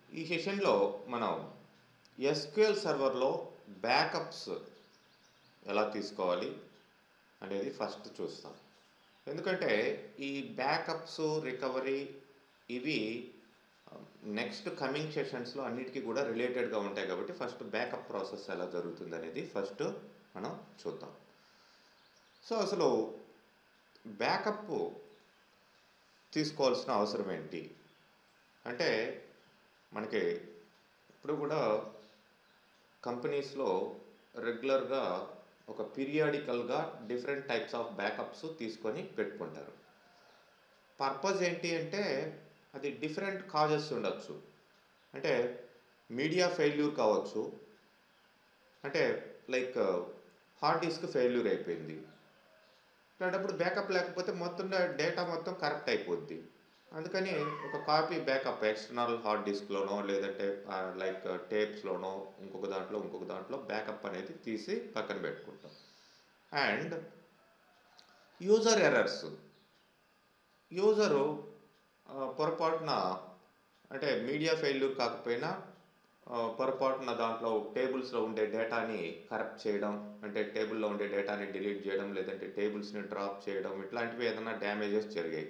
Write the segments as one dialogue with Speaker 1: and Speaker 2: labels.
Speaker 1: ఈ సెషన్లో మనం ఎస్క్యూఎల్ సర్వర్లో బ్యాకప్స్ ఎలా తీసుకోవాలి అనేది ఫస్ట్ చూస్తాం ఎందుకంటే ఈ బ్యాకప్స్ రికవరీ ఇవి నెక్స్ట్ కమింగ్ సెషన్స్లో అన్నిటికీ కూడా రిలేటెడ్గా ఉంటాయి కాబట్టి ఫస్ట్ బ్యాకప్ ప్రాసెస్ ఎలా జరుగుతుంది అనేది ఫస్ట్ మనం చూద్దాం సో అసలు బ్యాకప్ తీసుకోవాల్సిన అవసరం ఏంటి అంటే మనకి ఇప్పుడు కూడా కంపెనీస్లో రెగ్యులర్గా ఒక పీరియాడికల్గా డిఫరెంట్ టైప్స్ ఆఫ్ బ్యాకప్స్ తీసుకొని పెట్టుకుంటారు పర్పస్ ఏంటి అంటే అది డిఫరెంట్ కాజెస్ ఉండొచ్చు అంటే మీడియా ఫెయిల్యూర్ కావచ్చు అంటే లైక్ హార్డ్ డిస్క్ ఫెయిల్యూర్ అయిపోయింది అలాంటప్పుడు బ్యాకప్ లేకపోతే మొత్తం డేటా మొత్తం కరెక్ట్ అయిపోద్ది అందుకని ఒక కాపీ బ్యాకప్ ఎక్స్టర్నల్ హార్డ్ డిస్క్లోనో లేదంటే లైక్ టేప్స్లోనో ఇంకొక దాంట్లో ఇంకొక దాంట్లో బ్యాకప్ అనేది తీసి పక్కన పెట్టుకుంటాం అండ్ యూజర్ ఎర్రర్స్ యూజరు పొరపాటున అంటే మీడియా ఫెయిల్యూర్ కాకపోయినా పొరపాటున దాంట్లో టేబుల్స్లో ఉండే డేటాని కరెక్ట్ చేయడం అంటే టేబుల్లో ఉండే డేటాని డిలీట్ చేయడం లేదంటే టేబుల్స్ని డ్రాప్ చేయడం ఇట్లాంటివి ఏదైనా డ్యామేజెస్ జరిగాయి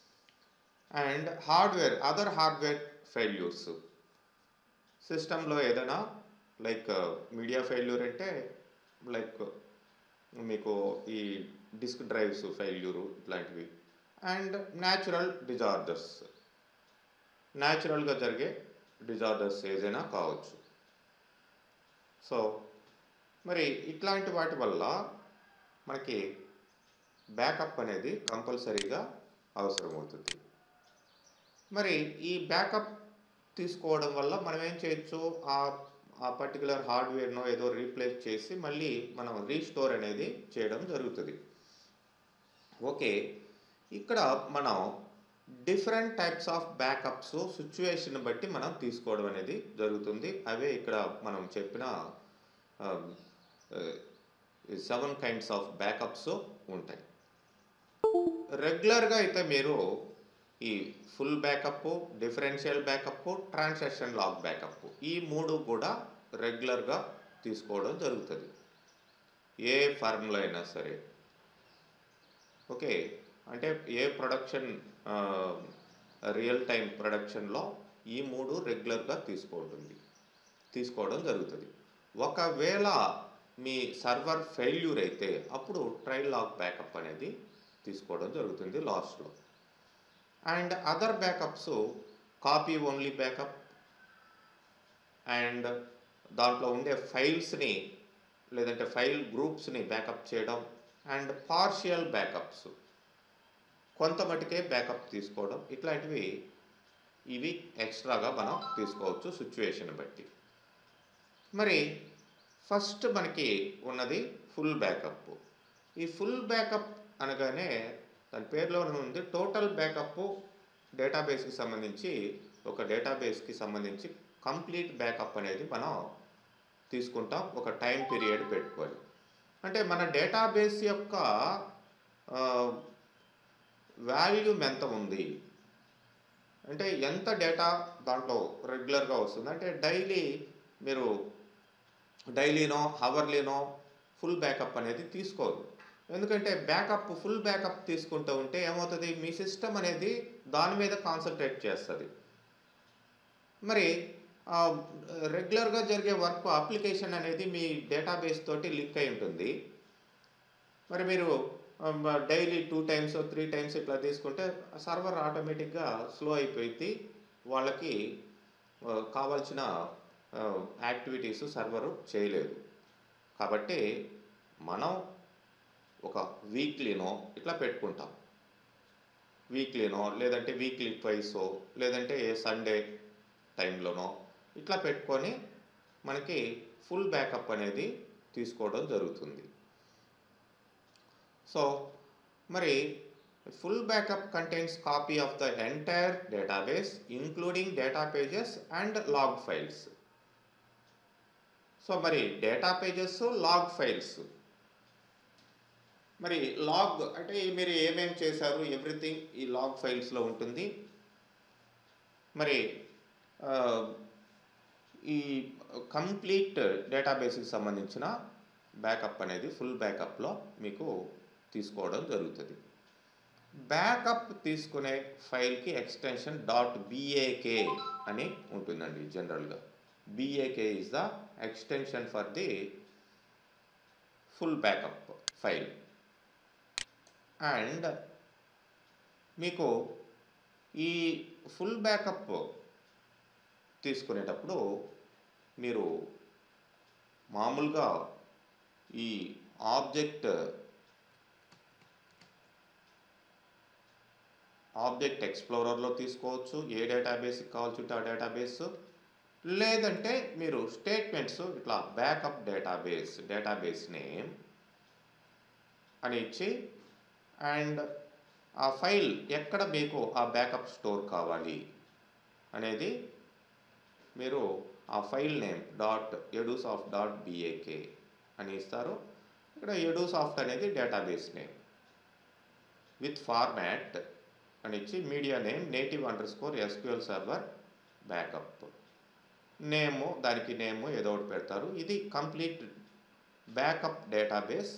Speaker 1: and hardware other hardware failures సిస్టంలో ఏదైనా లైక్ మీడియా ఫెయిల్యూర్ అంటే లైక్ మీకు ఈ డిస్క్ డ్రైవ్స్ ఫెయిల్యూరు ఇట్లాంటివి అండ్ న్యాచురల్ డిజార్డర్స్ న్యాచురల్గా జరిగే డిజార్డర్స్ ఏదైనా కావచ్చు సో మరి ఇట్లాంటి వాటి వల్ల మనకి బ్యాకప్ అనేది కంపల్సరీగా అవసరమవుతుంది మరి ఈ బ్యాకప్ తీసుకోవడం వల్ల మనం ఏం చేయొచ్చు ఆ ఆ పర్టికులర్ హార్డ్వేర్నో ఏదో రీప్లేస్ చేసి మళ్ళీ మనం రీస్టోర్ అనేది చేయడం జరుగుతుంది ఓకే ఇక్కడ మనం different types of backups situation బట్టి మనం తీసుకోవడం అనేది జరుగుతుంది అవే ఇక్కడ మనం చెప్పిన సెవెన్ కైండ్స్ ఆఫ్ బ్యాకప్స్ ఉంటాయి రెగ్యులర్గా అయితే మీరు ఈ full backup differential backup transaction log backup ఈ మూడు కూడా రెగ్యులర్గా తీసుకోవడం జరుగుతుంది ఏ ఫార్మ్లో అయినా సరే ఓకే అంటే ఏ ప్రొడక్షన్ రియల్ టైం ప్రొడక్షన్లో ఈ మూడు రెగ్యులర్గా తీసుకుంటుంది తీసుకోవడం జరుగుతుంది ఒకవేళ మీ సర్వర్ ఫెయిల్యూర్ అయితే అప్పుడు ట్రైల్ లాగ్ బ్యాకప్ అనేది తీసుకోవడం జరుగుతుంది లాస్ట్లో and other backups copy only backup and దాంట్లో ఉండే ఫైల్స్ని లేదంటే ఫైల్ గ్రూప్స్ని బ్యాకప్ చేయడం అండ్ పార్షియల్ బ్యాకప్స్ కొంత మటుకే బ్యాకప్ తీసుకోవడం ఇట్లాంటివి ఇవి ఎక్స్ట్రాగా మనం తీసుకోవచ్చు సిచ్యువేషన్ బట్టి మరి ఫస్ట్ మనకి ఉన్నది ఫుల్ బ్యాకప్ ఈ ఫుల్ బ్యాకప్ అనగానే దాని పేరులోనే ఉంది టోటల్ బ్యాకప్ డేటాబేస్కి సంబంధించి ఒక డేటాబేస్కి సంబంధించి కంప్లీట్ బ్యాకప్ అనేది మనం తీసుకుంటాం ఒక టైం పీరియడ్ పెట్టుకొని అంటే మన డేటాబేస్ యొక్క వాల్యూమ్ ఎంత ఉంది అంటే ఎంత డేటా దాంట్లో రెగ్యులర్గా వస్తుంది అంటే డైలీ మీరు డైలీనో హవర్లీనో ఫుల్ బ్యాకప్ అనేది తీసుకోరు ఎందుకంటే బ్యాకప్ ఫుల్ బ్యాకప్ తీసుకుంటూ ఉంటే ఏమవుతుంది మీ సిస్టమ్ అనేది దాని మీద కాన్సన్ట్రేట్ చేస్తుంది మరి రెగ్యులర్గా జరిగే వర్క్ అప్లికేషన్ అనేది మీ డేటాబేస్ తోటి లింక్ అయి ఉంటుంది మరి మీరు daily two times three times ఇట్లా తీసుకుంటే సర్వర్ ఆటోమేటిక్గా స్లో అయిపోయింది వాళ్ళకి కావాల్సిన యాక్టివిటీస్ సర్వరు చేయలేదు కాబట్టి మనం ఒక వీక్లీనో ఇట్లా పెట్టుకుంటాం వీక్లీనో లేదంటే వీక్లీ ట్వైసో లేదంటే ఏ సండే టైంలోనో ఇట్లా పెట్టుకొని మనకి ఫుల్ బ్యాకప్ అనేది తీసుకోవడం జరుగుతుంది సో మరి full backup contains copy of the entire database including data pages and log files so మరి డేటా పేజెస్ లాగ్ ఫైల్స్ మరి లాగ్ అంటే మీరు ఏమేమి చేశారు ఎవ్రీథింగ్ ఈ లాగ్ ఫైల్స్లో ఉంటుంది మరి ఈ కంప్లీట్ డేటాబేస్కి సంబంధించిన బ్యాకప్ అనేది ఫుల్ బ్యాకప్లో మీకు తీసుకోవడం జరుగుతుంది బ్యాకప్ తీసుకునే ఫైల్కి ఎక్స్టెన్షన్ డాట్ బిఏకే అని ఉంటుందండి జనరల్గా BAK is the extension for the full backup file and మీకు ఈ ఫుల్ బ్యాకప్ తీసుకునేటప్పుడు మీరు మామూలుగా ఈ ఆబ్జెక్ట్ ఆబ్జెక్ట్ ఎక్స్ప్లోరర్లో తీసుకోవచ్చు ఏ డేటాబేస్కి కావాల్సి ఆ డేటాబేస్ లేదంటే మీరు స్టేట్మెంట్స్ ఇట్లా బ్యాకప్ డేటాబేస్ డేటాబేస్ నేమ్ అని ఇచ్చి అండ్ ఆ ఫైల్ ఎక్కడ మీకు ఆ బ్యాకప్ స్టోర్ కావాలి అనేది మీరు ఆ file name dot Edusoft dot BAK అని ఇస్తారు ఇక్కడ ఎడూసాఫ్ట్ అనేది డేటాబేస్ నేమ్ విత్ ఫార్మాట్ అని ఇచ్చి media name native underscore SQL server backup name దానికి నేము ఏదో ఒకటి పెడతారు ఇది కంప్లీట్ బ్యాకప్ డేటాబేస్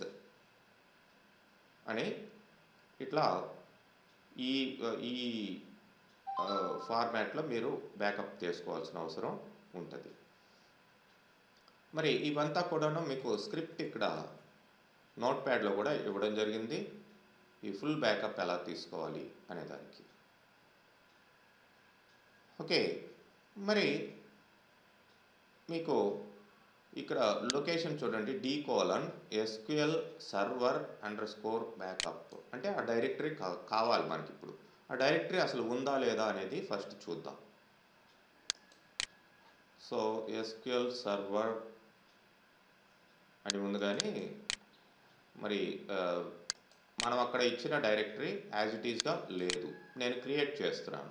Speaker 1: అని ఇట్లా ఈ ఈ ఫార్మాట్లో మీరు బ్యాకప్ చేసుకోవాల్సిన అవసరం ఉంటుంది మరి ఇవంతా కూడాను మీకు స్క్రిప్ట్ ఇక్కడ నోట్ ప్యాడ్లో కూడా ఇవ్వడం జరిగింది ఈ ఫుల్ బ్యాకప్ ఎలా తీసుకోవాలి అనే దానికి ఓకే మరి మీకు ఇక్కడ లొకేషన్ చూడండి D colon SQL server underscore backup అంటే ఆ డైరెక్టరీ కా కావాలి మనకి ఇప్పుడు ఆ డైరెక్టరీ అసలు ఉందా లేదా అనేది ఫస్ట్ చూద్దాం సో ఎస్క్యూఎల్ సర్వర్ అని ఉంది కానీ మరి మనం అక్కడ ఇచ్చిన డైరెక్టరీ యాజ్ ఇట్ ఈస్గా లేదు నేను క్రియేట్ చేస్తున్నాను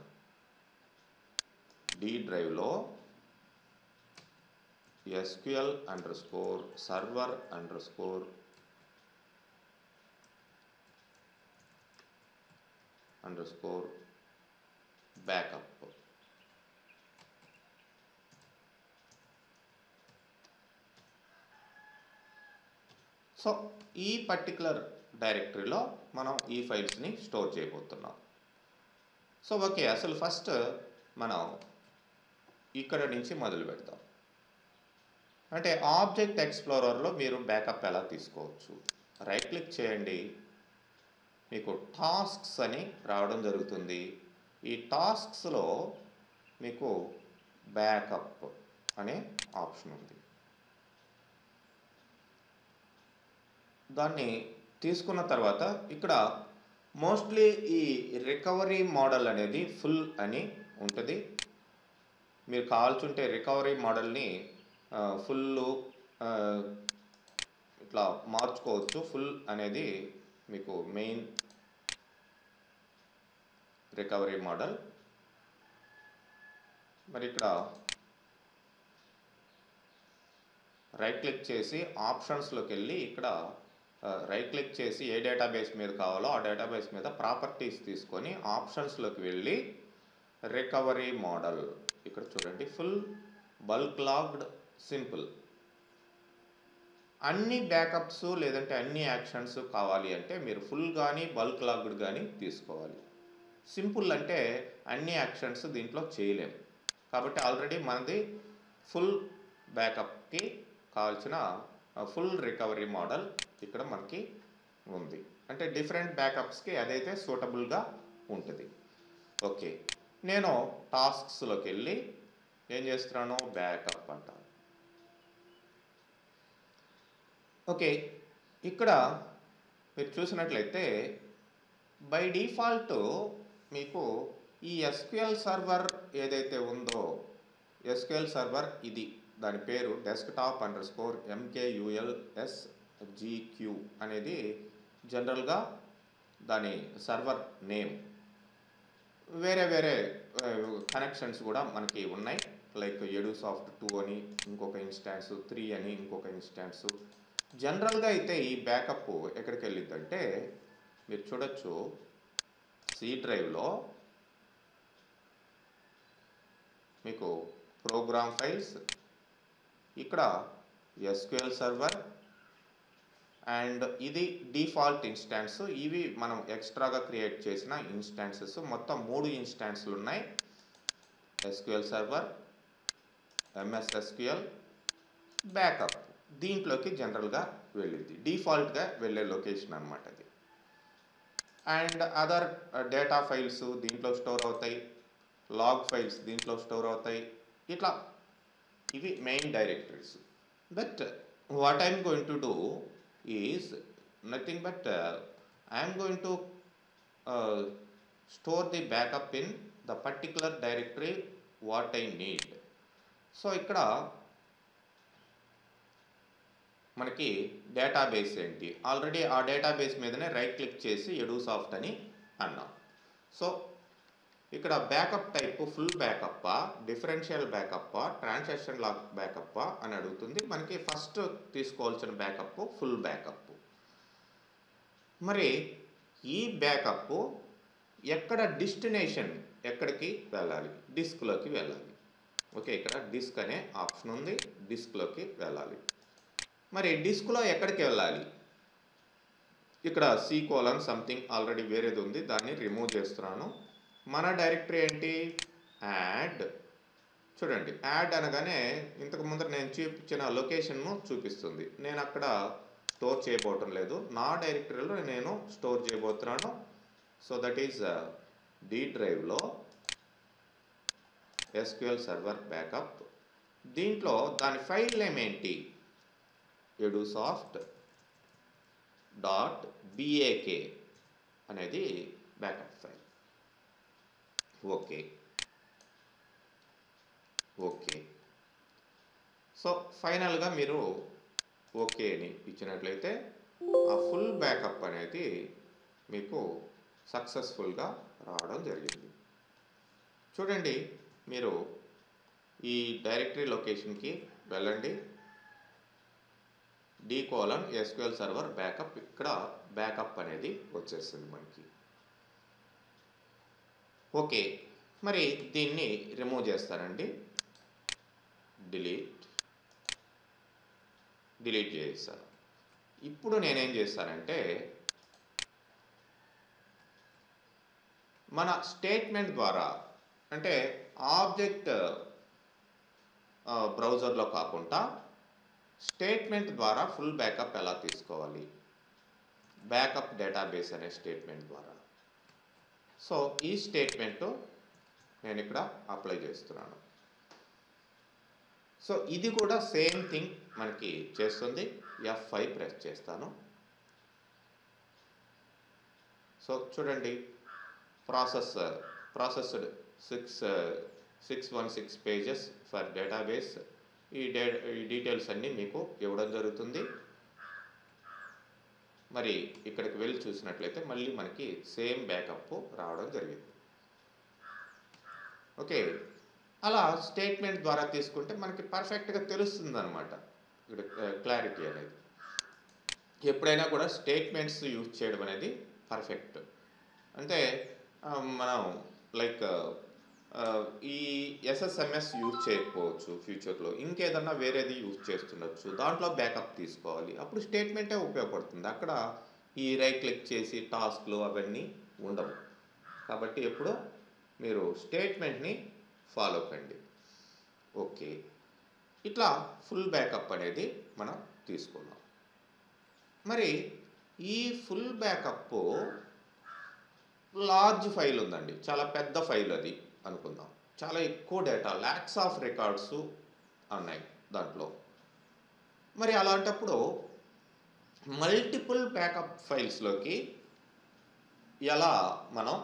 Speaker 1: డి డ్రైవ్లో SQL underscore server underscore underscore backup so ఈ పర్టికులర్ డైరెక్టరీలో మనం ఈ ఫైల్స్ని స్టోర్ చేయబోతున్నాం సో ఓకే అసలు ఫస్ట్ మనం ఇక్కడ నుంచి మొదలు పెడతాం అంటే ఆబ్జెక్ట్ ఎక్స్ప్లోరర్లో మీరు బ్యాకప్ ఎలా తీసుకోవచ్చు రైట్ క్లిక్ చేయండి మీకు టాస్క్స్ అని రావడం జరుగుతుంది ఈ టాస్క్స్లో మీకు బ్యాకప్ అనే ఆప్షన్ ఉంది దాన్ని తీసుకున్న తర్వాత ఇక్కడ మోస్ట్లీ ఈ రికవరీ మోడల్ అనేది ఫుల్ అని ఉంటుంది మీరు కావాల్చుంటే రికవరీ మోడల్ని ఫుల్ ఇట్లా మార్చుకోవచ్చు ఫుల్ అనేది మీకు మెయిన్ రికవరీ మోడల్ మరి ఇక్కడ రైట్ క్లిక్ చేసి ఆప్షన్స్లోకి వెళ్ళి ఇక్కడ రైట్ క్లిక్ చేసి ఏ డేటాబేస్ మీద కావాలో ఆ డేటాబేస్ మీద ప్రాపర్టీస్ తీసుకొని ఆప్షన్స్లోకి వెళ్ళి రికవరీ మోడల్ ఇక్కడ చూడండి ఫుల్ బల్క్ లాగ్డ్ సింపుల్ అన్ని బ్యాకప్స్ లేదంటే అన్ని యాక్షన్స్ కావాలి అంటే మీరు ఫుల్ కానీ బల్క్ లాగ్డ్ కానీ తీసుకోవాలి సింపుల్ అంటే అన్ని యాక్షన్స్ దీంట్లో చేయలేం కాబట్టి ఆల్రెడీ మనది ఫుల్ బ్యాకప్కి కావాల్సిన ఫుల్ రికవరీ మోడల్ ఇక్కడ మనకి ఉంది అంటే డిఫరెంట్ బ్యాకప్స్కి అదైతే సూటబుల్గా ఉంటుంది ఓకే నేను టాస్క్స్లోకి వెళ్ళి ఏం చేస్తున్నాను బ్యాకప్ అంటాను ఓకే ఇక్కడ మీరు చూసినట్లయితే బై డిఫాల్ట్ మీకు ఈ ఎస్క్యూఎల్ సర్వర్ ఏదైతే ఉందో ఎస్క్యూఎల్ సర్వర్ ఇది దాని పేరు డెస్క్టాప్ అండర్ స్కోర్ ఎంకేయుఎల్ ఎస్జిక్యూ అనేది జనరల్గా దాని సర్వర్ నేమ్ వేరే వేరే కనెక్షన్స్ కూడా మనకి ఉన్నాయి లైక్ ఎడు సాఫ్ట్ టూ అని ఇంకొక ఇన్స్టాన్స్ త్రీ అని ఇంకొక ఇన్స్టాన్స్ జనరల్గా అయితే ఈ బ్యాకప్ ఎక్కడికి వెళ్ళిందంటే మీరు చూడొచ్చు సి డ్రైవ్లో మీకు ప్రోగ్రామ్ ఫైల్స్ ఇక్కడ ఎస్క్యూఎల్ సర్వర్ అండ్ ఇది డిఫాల్ట్ ఇన్స్టాన్స్ ఇవి మనం ఎక్స్ట్రాగా క్రియేట్ చేసిన ఇన్స్టాన్సెస్ మొత్తం మూడు ఇన్స్టాన్స్లు ఉన్నాయి ఎస్క్యూఎల్ సర్వర్ ఎంఎస్ఎస్క్యూఎల్ బ్యాకప్ దీంట్లోకి జనరల్గా వెళ్ళింది డిఫాల్ట్గా వెళ్ళే లొకేషన్ అనమాట అది అండ్ అదర్ డేటా ఫైల్స్ దీంట్లో స్టోర్ అవుతాయి లాగ్ ఫైల్స్ దీంట్లో స్టోర్ అవుతాయి ఇట్లా ఇవి main directories but what I'm going to do is nothing but I'm going to store the backup in the particular directory what I need so ఇక్కడ మనకి database ఏంటి already ఆ database మీదనే right click చేసి ఎడు soft అని అన్నాం so ఇక్కడ backup type full బ్యాకప్పా డిఫరెన్షియల్ బ్యాకప్పా ట్రాన్సాక్షన్ లాక్ బ్యాకప్పా అని అడుగుతుంది మనకి ఫస్ట్ తీసుకోవాల్సిన బ్యాకప్ ఫుల్ బ్యాకప్ మరి ఈ బ్యాకప్ ఎక్కడ డెస్టినేషన్ ఎక్కడికి వెళ్ళాలి డిస్క్లోకి వెళ్ళాలి ఓకే ఇక్కడ డిస్క్ అనే ఆప్షన్ ఉంది డిస్క్లోకి వెళ్ళాలి మరి డిస్క్లో ఎక్కడికి వెళ్ళాలి ఇక్కడ సి కోలన్ సంథింగ్ ఆల్రెడీ వేరేది ఉంది దాన్ని రిమూవ్ చేస్తున్నాను మన డైరెక్టరీ ఏంటి యాడ్ చూడండి యాడ్ అనగానే ఇంతకు ముందర నేను చూపించిన లొకేషన్ను చూపిస్తుంది నేను అక్కడ స్టోర్ చేయబోవటం లేదు నా డైరెక్టరీలో నేను స్టోర్ చేయబోతున్నాను సో దట్ ఈస్ డి డ్రైవ్లో ఎస్క్యూఎల్ సర్వర్ బ్యాకప్ దీంట్లో దాని ఫైల్ నేమ్ ఏంటి ఎడుసాఫ్ట్ డాట్ బిఏకే అనేది backup file okay okay so ఫైనల్గా మీరు ఓకే అని ఇచ్చినట్లయితే ఆ ఫుల్ బ్యాకప్ అనేది మీకు సక్సెస్ఫుల్గా రావడం జరిగింది చూడండి మీరు ఈ డైరెక్టరీ లొకేషన్కి వెళ్ళండి D colon SQL server backup ఇక్కడ బ్యాకప్ అనేది వచ్చేస్తుంది మనకి ఓకే మరి దీన్ని రిమూవ్ చేస్తానండి డిలీట్ డిలీట్ చేస్తాను ఇప్పుడు నేనేం చేస్తానంటే మన స్టేట్మెంట్ ద్వారా అంటే ఆబ్జెక్ట్ బ్రౌజర్లో కాకుండా స్టేట్మెంట్ ద్వారా ఫుల్ బ్యాకప్ ఎలా తీసుకోవాలి బ్యాకప్ డేటాబేస్ అనే స్టేట్మెంట్ ద్వారా సో ఈ స్టేట్మెంట్ నేను ఇక్కడ అప్లై చేస్తున్నాను సో ఇది కూడా సేమ్ థింగ్ మనకి చేస్తుంది ఎఫ్ ఫైవ్ ప్రెస్ చేస్తాను సో చూడండి process processed six six one six pages for database ఈ డే ఈ డీటెయిల్స్ అన్నీ మీకు ఇవ్వడం జరుగుతుంది మరి ఇక్కడికి వెళ్ళి చూసినట్లయితే మళ్ళీ మనకి సేమ్ బ్యాకప్ రావడం జరిగింది ఓకే అలా స్టేట్మెంట్ ద్వారా తీసుకుంటే మనకి పర్ఫెక్ట్గా తెలుస్తుంది అనమాట ఇక్కడ క్లారిటీ అనేది ఎప్పుడైనా కూడా స్టేట్మెంట్స్ యూజ్ చేయడం అనేది పర్ఫెక్ట్ అంటే ఆ, మనం లైక్ ఈ ఎస్ఎస్ఎంఎస్ యూజ్ చేయకపోవచ్చు ఫ్యూచర్లో ఇంకేదన్నా వేరేది యూజ్ చేస్తుండొచ్చు దాంట్లో బ్యాకప్ తీసుకోవాలి అప్పుడు స్టేట్మెంటే ఉపయోగపడుతుంది అక్కడ ఈ రైట్ క్లిక్ చేసి టాస్క్లు అవన్నీ ఉండవు కాబట్టి ఎప్పుడు మీరు స్టేట్మెంట్ని ఫాలో కండి ఓకే ఇట్లా ఫుల్ బ్యాకప్ అనేది మనం తీసుకున్నాం మరి ఈ ఫుల్ బ్యాకప్ లార్జ్ ఫైల్ ఉందండి చాలా పెద్ద ఫైల్ అది అనుకుందాం చాలా ఎక్కువ డేటా ల్యాక్స్ ఆఫ్ రికార్డ్స్ ఉన్నాయి దాంట్లో మరి అలాంటప్పుడు మల్టిపుల్ బ్యాకప్ ఫైల్స్లోకి ఎలా మనం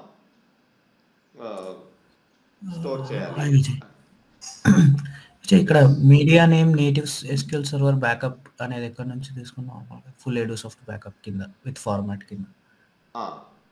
Speaker 1: స్టోర్ చేయాలి
Speaker 2: హాయ్ విజయ్ విజయ్ ఇక్కడ media name native SQL server backup అనేది ఎక్కడి నుంచి తీసుకున్నాం ఫుల్ ఎడో సాఫ్ట్ బ్యాకప్ కింద విత్ ఫార్మాట్ కింద
Speaker 1: ఆ.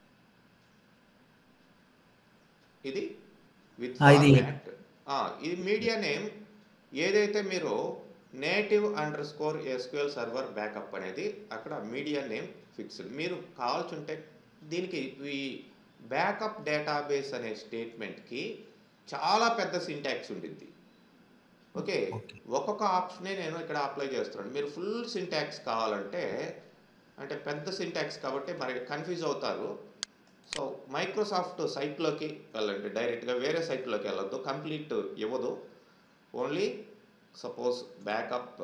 Speaker 1: ఇది విత్
Speaker 2: ఆ, ఇది-
Speaker 1: ఫార్మాట్ ఇది మీడియా నేమ్ ఏదైతే మీరు native underscore SQL server backup అనేది అక్కడ మీడియా నేమ్ ఫిక్స్డ్ మీరు కావాల్సింటే దీనికి ఈ బ్యాకప్ డేటాబేస్ అనే స్టేట్మెంట్కి చాలా పెద్ద సింటాక్స్ ఉండిద్ది ఓకే
Speaker 2: ఓకే
Speaker 1: ఒక్కొక్క ఆప్షనే నేను ఇక్కడ అప్లై చేస్తున్నాను మీరు ఫుల్ సింటాక్స్ కావాలంటే అంటే పెద్ద సింటాక్స్ కాబట్టి మరి కన్ఫ్యూజ్ అవుతారు సో మైక్రోసాఫ్ట్ సైట్లోకి వెళ్ళండి డైరెక్ట్గా వేరే సైట్లోకి వెళ్ళొద్దు కంప్లీట్ ఇవ్వదు only suppose backup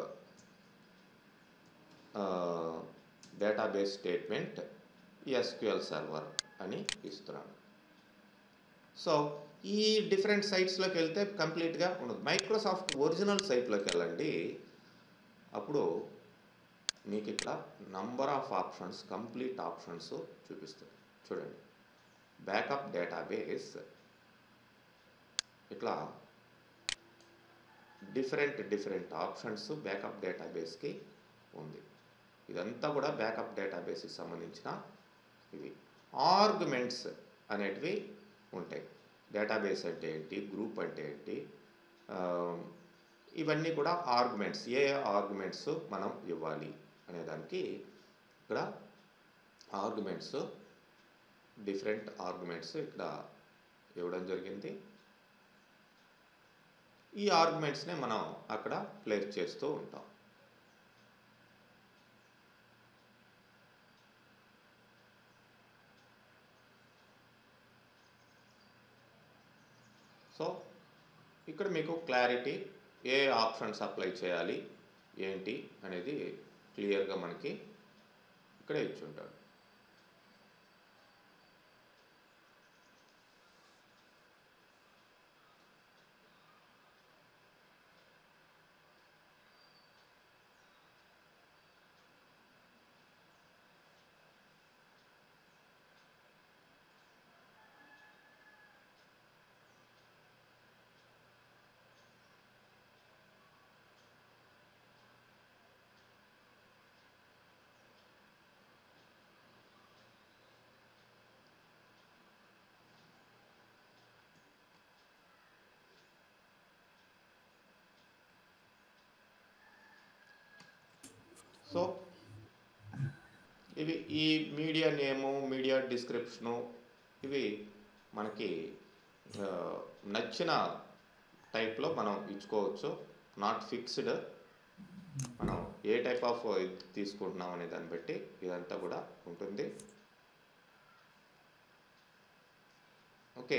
Speaker 1: database statement SQL server అని ఇస్తున్నాను సో ఈ డిఫరెంట్ సైట్స్లోకి వెళ్తే కంప్లీట్గా ఉండదు మైక్రోసాఫ్ట్ ఒరిజినల్ సైట్లోకి వెళ్ళండి అప్పుడు మీకు ఇక్కడ number of options complete options చూపిస్తుంది చూడండి బ్యాకప్ డేటాబేస్ ఇట్లా డిఫరెంట్ డిఫరెంట్ ఆప్షన్స్ బ్యాకప్ డేటాబేస్కి ఉంది ఇదంతా కూడా బ్యాకప్ డేటాబేస్కి సంబంధించిన ఇవి ఆర్గ్యుమెంట్స్ అనేటివి ఉంటాయి డేటాబేస్ అంటే ఏంటి గ్రూప్ అంటే ఏంటి ఆ, ఇవన్నీ కూడా ఆర్గ్యుమెంట్స్ ఏ ఆర్గ్యుమెంట్స్ మనం ఇవ్వాలి అనేదానికి ఇక్కడ ఆర్గ్యుమెంట్స్ డిఫరెంట్ ఆర్గ్యుమెంట్స్ ఇక్కడ ఇవ్వడం జరిగింది ఈ ఆర్గ్యుమెంట్స్నే మనం అక్కడ ప్లేస్ చేస్తూ ఉంటాం సో ఇక్కడ మీకు క్లారిటీ ఏ ఆప్షన్స్ అప్లై చేయాలి ఏంటి అనేది క్లియర్గా మనకి ఇక్కడ ఇచ్చుంటాడు సో ఇవి ఈ మీడియా నేము మీడియా డిస్క్రిప్షను ఇవి మనకి ఆ, నచ్చిన టైప్లో మనం ఇచ్చుకోవచ్చు నాట్ ఫిక్స్డ్ మనం ఏ టైప్ ఆఫ్ ఇది తీసుకుంటున్నాం అనే దాన్ని బట్టి ఇదంతా కూడా ఉంటుంది ఓకే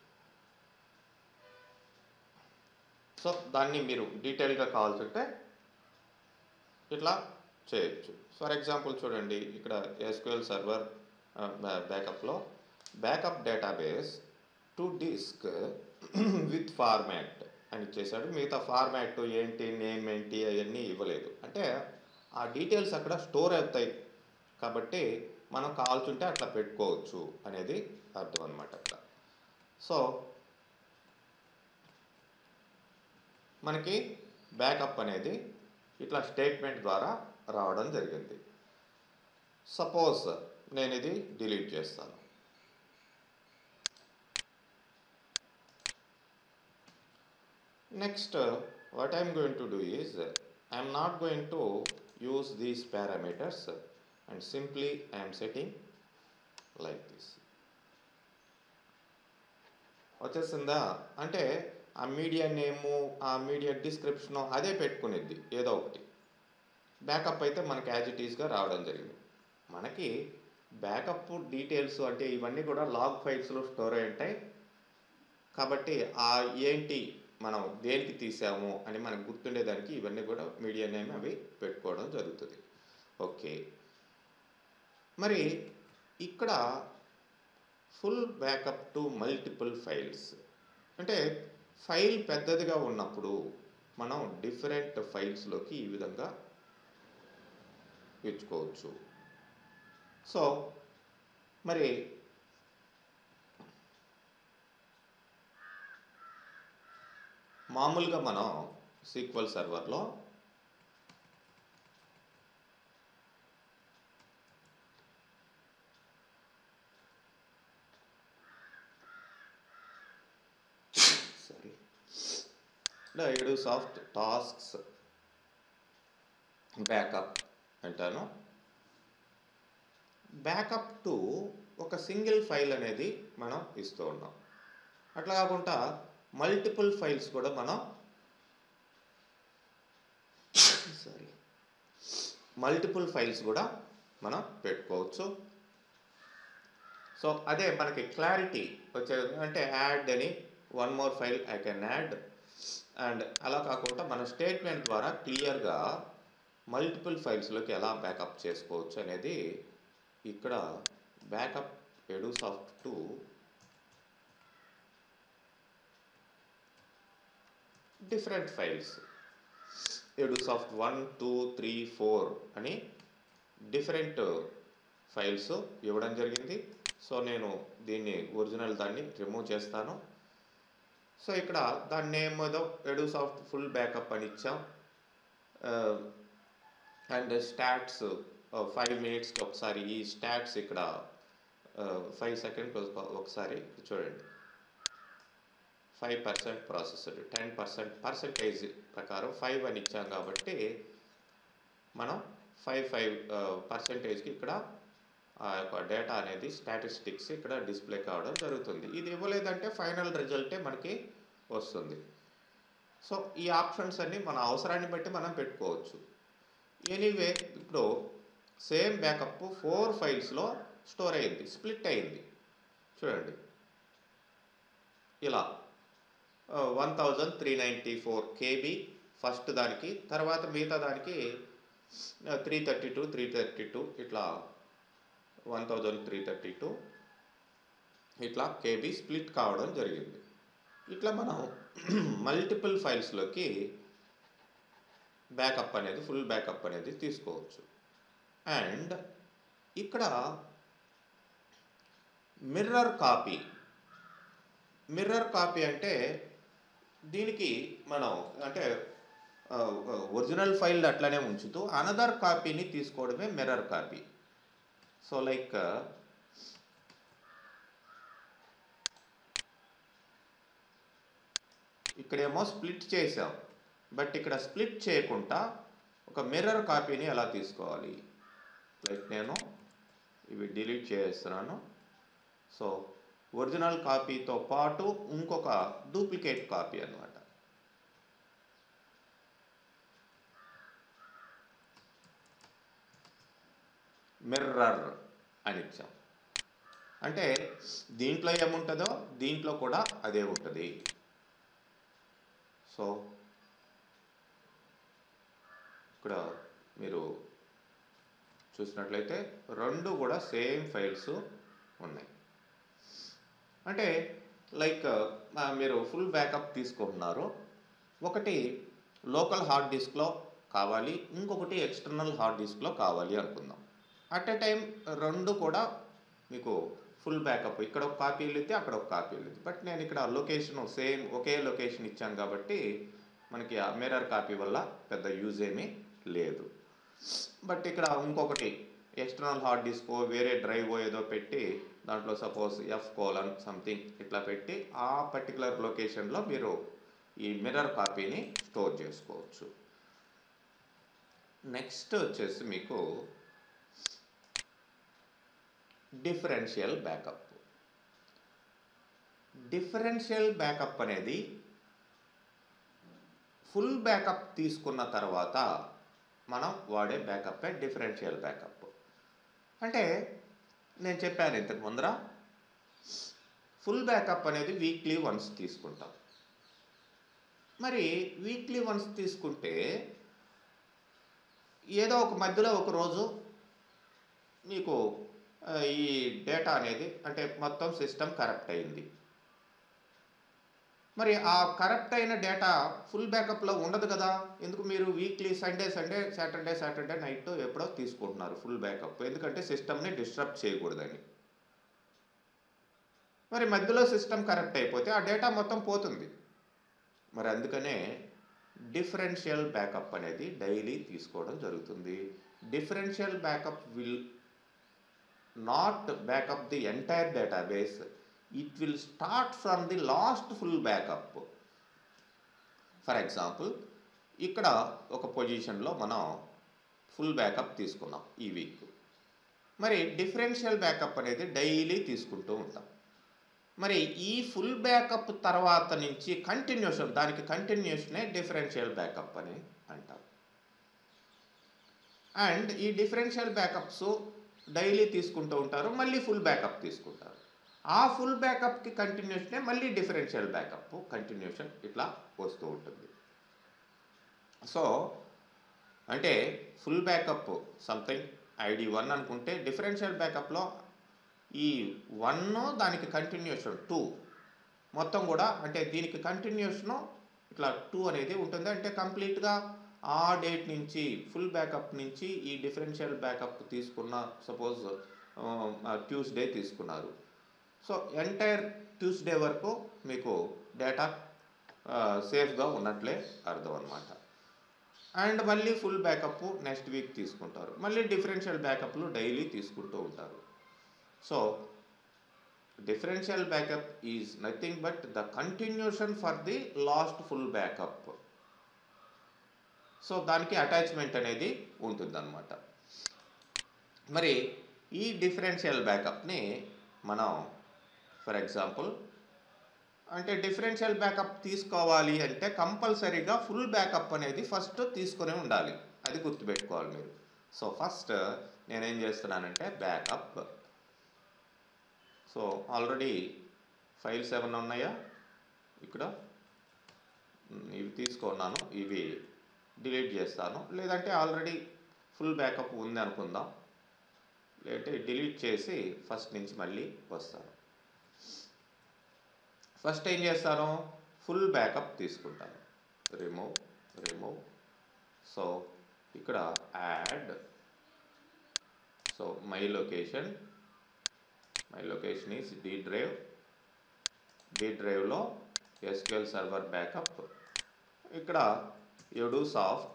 Speaker 1: సో దాన్ని మీరు డీటెయిల్గా కావాల్సి ఉంటే ఇట్లా చేయొచ్చు ఫర్ ఎగ్జాంపుల్ చూడండి ఇక్కడ ఎస్క్యూఎల్ సర్వర్ బ్యాకప్లో backup database to disk with format అని ఇచ్చేసాడు మిగతా ఫార్మాట్ ఏంటి నేమ్ ఏంటి అవన్నీ ఇవ్వలేదు అంటే ఆ డీటెయిల్స్ అక్కడ స్టోర్ అవుతాయి కాబట్టి మనం కావాల్సింటే అట్లా పెట్టుకోవచ్చు అనేది అర్థం అనమాట అక్కడ సో మనకి బ్యాకప్ అనేది ఇట్లా స్టేట్మెంట్ ద్వారా రావడం జరిగింది సపోజ్ నేను ఇది డిలీట్ చేస్తాను next what I'm going to do is I'm not going to use these parameters and simply I'm setting like this వచ్చేసిందా అంటే ఆ మీడియా నేము ఆ మీడియా డిస్క్రిప్షను అదే పెట్టుకునేది ఏదో ఒకటి బ్యాకప్ అయితే మనకి యాజ్ ఇట్ ఈస్గా రావడం జరిగింది మనకి బ్యాకప్ డీటెయిల్స్ అంటే ఇవన్నీ కూడా లాగ్ ఫైల్స్లో స్టోర్ అయి ఉంటాయి కాబట్టి ఆ ఏంటి మనం దేనికి తీసాము అని మనకు గుర్తుండేదానికి ఇవన్నీ కూడా మీడియా నేమ్ అవి పెట్టుకోవడం జరుగుతుంది ఓకే మరి ఇక్కడ full backup to multiple files అంటే ఫైల్ పెద్దదిగా ఉన్నప్పుడు మనం డిఫరెంట్ ఫైల్స్లోకి ఈ విధంగా ఇచ్చుకోవచ్చు సో మరి మామూలుగా మనం సీక్వల్ సర్వర్లో sorry Edusoft tasks backup అంటాను బ్యాకప్ టు ఒక సింగిల్ ఫైల్ అనేది మనం ఇస్తూ ఉన్నాం అట్లా కాకుండా మల్టిపుల్ ఫైల్స్ కూడా మనం సారీ మల్టిపుల్ ఫైల్స్ కూడా మనం పెట్టుకోవచ్చు సో అదే మనకి క్లారిటీ వచ్చే అంటే యాడ్ అని one more file I can add and అలా కాకుండా మన స్టేట్మెంట్ ద్వారా క్లియర్గా మల్టిపుల్ ఫైల్స్లోకి ఎలా బ్యాకప్ చేసుకోవచ్చు అనేది ఇక్కడ backup Edusoft to different files Edusoft one two three four అని డిఫరెంట్ ఫైల్స్ ఇవ్వడం జరిగింది సో నేను దీన్ని ఒరిజినల్ దాన్ని రిమూవ్ చేస్తాను సో ఇక్కడ దాని నేమ్ ఏదో ఎడుసాఫ్ట్ ఫుల్ బ్యాకప్ అని ఇచ్చాం అండ్ స్టాట్స్ ఫైవ్ మినిట్స్కి ఒకసారి ఈ స్టాట్స్ ఇక్కడ ఫైవ్ సెకండ్ ఒకసారి చూడండి five percent processed ten percent percentage ప్రకారం ఫైవ్ అని ఇచ్చాం కాబట్టి మనం ఫైవ్ ఫైవ్ పర్సెంటేజ్కి ఇక్కడ ఆ యొక్క డేటా అనేది స్టాటిస్టిక్స్ ఇక్కడ డిస్ప్లే కావడం జరుగుతుంది ఇది ఇవ్వలేదంటే ఫైనల్ రిజల్టే మనకి వస్తుంది సో ఈ ఆప్షన్స్ అన్ని మన అవసరాన్ని బట్టి మనం పెట్టుకోవచ్చు ఎనీవే ఇప్పుడు సేమ్ బ్యాకప్ ఫోర్ ఫైల్స్లో స్టోర్ అయింది స్ప్లిట్ అయింది చూడండి ఇలా one thousand three ninety four KB first దానికి తర్వాత మిగతా దానికి three thirty two three thirty two ఇట్లా one thousand three thirty two ఇట్లా కేబీ స్ప్లిట్ కావడం జరిగింది ఇట్లా మనం మల్టిపుల్ ఫైల్స్లోకి బ్యాకప్ అనేది ఫుల్ బ్యాకప్ అనేది తీసుకోవచ్చు అండ్ ఇక్కడ మిర్రర్ కాపీ మిర్రర్ కాపీ అంటే దీనికి మనం అంటే ఒరిజినల్ ఫైల్ అట్లనే ఉంచుతూ అనదర్ కాపీని తీసుకోవడమే మిర్రర్ కాపీ సో లైక్ ఇక్కడేమో స్ప్లిట్ చేసాం బట్ ఇక్కడ స్ప్లిట్ చేయకుండా ఒక మిర్రర్ కాపీని ఎలా తీసుకోవాలి లైక్ నేను ఇవి డిలీట్ చేస్తున్నాను సో ఒరిజినల్ కాపీతో పాటు ఇంకొక డూప్లికేట్ కాపీ అనమాట మిర్రర్ అని ఇచ్చాం అంటే దీంట్లో ఏముంటుందో దీంట్లో కూడా అదే ఉంటుంది సో ఇక్కడ మీరు చూసినట్లయితే రెండు కూడా సేమ్ ఫైల్స్ ఉన్నాయి అంటే లైక్ మీరు ఫుల్ బ్యాకప్ తీసుకుంటున్నారు ఒకటి లోకల్ హార్డ్ డిస్క్లో కావాలి ఇంకొకటి ఎక్స్టర్నల్ హార్డ్ డిస్క్లో కావాలి అనుకుందాం అట్ ఎ టైం రెండు కూడా మీకు ఫుల్ బ్యాకప్ ఇక్కడ ఒక కాపీ వెళితే అక్కడ ఒక కాపీ వెళ్ళింది బట్ నేను ఇక్కడ లొకేషన్ సేమ్ ఒకే లొకేషన్ ఇచ్చాను కాబట్టి మనకి ఆ మిర్రర్ కాపీ వల్ల పెద్ద యూజ్ ఏమీ లేదు బట్ ఇక్కడ ఇంకొకటి ఎక్స్టర్నల్ హార్డ్ డిస్కో వేరే డ్రైవ్ ఏదో పెట్టి దాంట్లో సపోజ్ ఎఫ్ కోలన్ సంథింగ్ ఇట్లా పెట్టి ఆ పర్టికులర్ లొకేషన్లో మీరు ఈ మిర్రర్ కాపీని స్టోర్ చేసుకోవచ్చు నెక్స్ట్ వచ్చేసి మీకు డిఫరెన్షియల్ బ్యాకప్ డిఫరెన్షియల్ బ్యాకప్ అనేది ఫుల్ బ్యాకప్ తీసుకున్న తర్వాత మనం వాడే బ్యాకప్పే డిఫరెన్షియల్ బ్యాకప్ అంటే నేను చెప్పాను ఇంతకు ముందర ఫుల్ బ్యాకప్ అనేది వీక్లీ వన్స్ తీసుకుంటాం మరి వీక్లీ వన్స్ తీసుకుంటే ఏదో ఒక మధ్యలో ఒక రోజు మీకు ఆ, ఈ డేటా అనేది అంటే మొత్తం సిస్టమ్ కరెక్ట్ అయింది మరి ఆ కరెక్ట్ అయిన డేటా ఫుల్ బ్యాకప్లో ఉండదు కదా ఎందుకు మీరు weekly Sunday Sunday Saturday Saturday night ఎప్పుడో తీసుకుంటున్నారు ఫుల్ బ్యాకప్ ఎందుకంటే సిస్టమ్ని డిస్టర్బ్ చేయకూడదని మరి మధ్యలో సిస్టమ్ కరెక్ట్ అయిపోతే ఆ డేటా మొత్తం పోతుంది మరి అందుకనే డిఫరెన్షియల్ బ్యాకప్ అనేది డైలీ తీసుకోవడం జరుగుతుంది differential backup will not backup the entire database it will start from the last full backup for example ఇక్కడ ఒక పొజిషన్లో మనం ఫుల్ బ్యాకప్ తీసుకున్నాం ఈ వీక్ మరి డిఫరెన్షియల్ బ్యాకప్ అనేది డైలీ తీసుకుంటూ ఉంటాం మరి ఈ ఫుల్ బ్యాకప్ తర్వాత నుంచి కంటిన్యూషన్ దానికి కంటిన్యూషనే డిఫరెన్షియల్ బ్యాకప్ అని అంటాం అండ్ ఈ డిఫరెన్షియల్ బ్యాకప్స్ డైలీ తీసుకుంటూ ఉంటారు మళ్ళీ ఫుల్ బ్యాకప్ తీసుకుంటారు ఆ ఫుల్ బ్యాకప్కి కంటిన్యూషనే మళ్ళీ డిఫరెన్షియల్ బ్యాకప్ కంటిన్యూషన్ ఇట్లా వస్తూ ఉంటుంది సో అంటే full backup something ID one అనుకుంటే డిఫరెన్షియల్ బ్యాకప్లో ఈ వన్ దానికి కంటిన్యూషన్ టూ మొత్తం కూడా అంటే దీనికి కంటిన్యూషను ఇట్లా టూ అనేది ఉంటుంది అంటే కంప్లీట్గా ఆ డేట్ నుంచి ఫుల్ బ్యాకప్ నుంచి ఈ డిఫరెన్షియల్ బ్యాకప్ తీసుకున్న సపోజ్ ట్యూస్డే తీసుకున్నారు సో ఎంటైర్ ట్యూస్డే వరకు మీకు డేటా సేఫ్గా ఉన్నట్లే అర్థం అనమాట అండ్ మళ్ళీ ఫుల్ బ్యాకప్ నెక్స్ట్ వీక్ తీసుకుంటారు మళ్ళీ డిఫరెన్షియల్ బ్యాకప్లు డైలీ తీసుకుంటూ ఉంటారు so differential backup is nothing but the continuation for the last full backup so దానికి అటాచ్మెంట్ అనేది ఉంటుందన్నమాట మరి ఈ డిఫరెన్షియల్ బ్యాకప్ని మనం ఫర్ ఎగ్జాంపుల్ అంటే డిఫరెన్షియల్ బ్యాకప్ తీసుకోవాలి అంటే కంపల్సరీగా ఫుల్ బ్యాకప్ అనేది ఫస్ట్ తీసుకొని ఉండాలి అది గుర్తుపెట్టుకోవాలి మీరు సో ఫస్ట్ నేనేం చేస్తున్నానంటే బ్యాకప్ సో ఆల్రెడీ ఫైల్స్ ఏమైనా ఉన్నాయా ఇక్కడ మ్, ఇవి తీసుకున్నాను ఇవి డిలీట్ చేస్తాను లేదంటే ఆల్రెడీ ఫుల్ బ్యాకప్ ఉంది అనుకుందాం లేదంటే డిలీట్ చేసి ఫస్ట్ నుంచి మళ్ళీ వస్తాను ఫస్ట్ ఏం చేస్తాను ఫుల్ బ్యాకప్ తీసుకుంటాను రిమూవ్ రిమూవ్ సో ఇక్కడ add so my location my location is D drive D డ్రైవ్లో ఎస్క్యూఎల్ సర్వర్ బ్యాకప్ ఇక్కడ Edusoft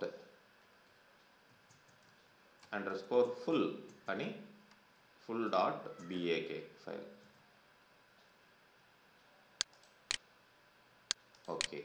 Speaker 1: underscore full అని full dot BAK file okay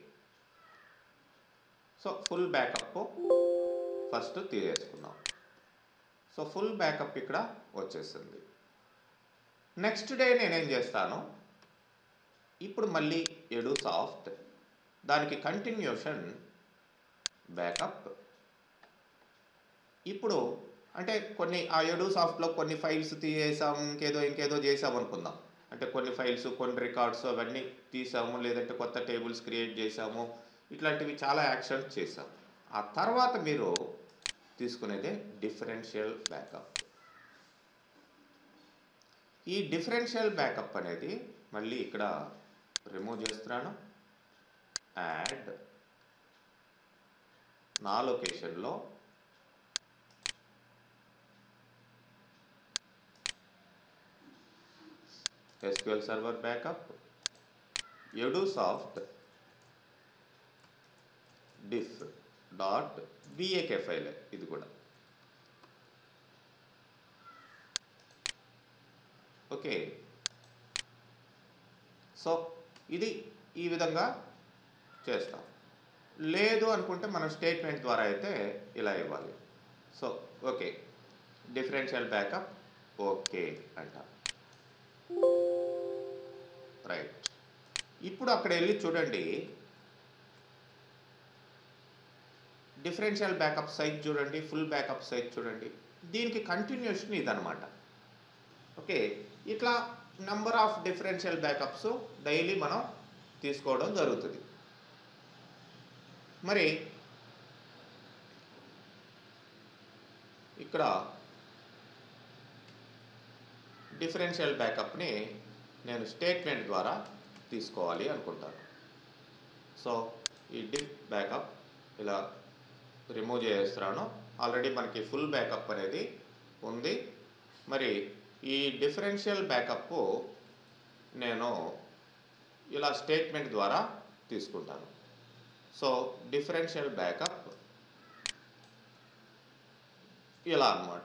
Speaker 1: so full backup first తీసేసుకున్నాం so full backup ఇక్కడ వచ్చేసింది next day నేనేం చేస్తాను ఇప్పుడు మళ్ళీ ఎడు సాఫ్ట్ దానికి కంటిన్యూషన్ బ్యాకప్ ఇప్పుడు అంటే కొన్ని ఆ ఎడు సాఫ్ట్లో కొన్ని ఫైల్స్ తీసేసాం ఇంకేదో ఇంకేదో చేసాం అనుకుందాం అంటే కొన్ని ఫైల్స్ కొన్ని రికార్డ్స్ అవన్నీ తీసాము లేదంటే కొత్త టేబుల్స్ క్రియేట్ చేసాము ఇట్లాంటివి చాలా యాక్షన్స్ చేసాం ఆ తర్వాత మీరు తీసుకునేదే డిఫరెన్షియల్ బ్యాకప్ ఈ డిఫరెన్షియల్ బ్యాకప్ అనేది మళ్ళీ ఇక్కడ రిమూవ్ చేస్తున్నాను యాడ్ నా లొకేషన్లో SQL server backup Edusoft diff dot BAK file ఇది కూడా ఓకే సో ఇది ఈ విధంగా చేస్తాం లేదు అనుకుంటే మనం స్టేట్మెంట్ ద్వారా అయితే ఇలా ఇవ్వాలి so okay differential backup okay అంట రైట్ ఇప్పుడు అక్కడ వెళ్ళి చూడండి డిఫరెన్షియల్ బ్యాకప్ సైజ్ చూడండి ఫుల్ బ్యాకప్ సైజ్ చూడండి దీనికి కంటిన్యూషన్ ఇదనమాట ఓకే ఇట్లా number of differential backups daily మనం తీసుకోవడం జరుగుతుంది మరి ఇక్కడ డిఫరెన్షియల్ బ్యాకప్ని నేను స్టేట్మెంట్ ద్వారా తీసుకోవాలి అనుకుంటాను సో ఈ డిఫ్ బ్యాకప్ ఇలా రిమూవ్ చేస్తున్నాను ఆల్రెడీ మనకి ఫుల్ బ్యాకప్ అనేది ఉంది మరి ఈ డిఫరెన్షియల్ బ్యాకప్ నేను ఇలా స్టేట్మెంట్ ద్వారా తీసుకుంటాను సో డిఫరెన్షియల్ బ్యాకప్ ఇలా అన్నమాట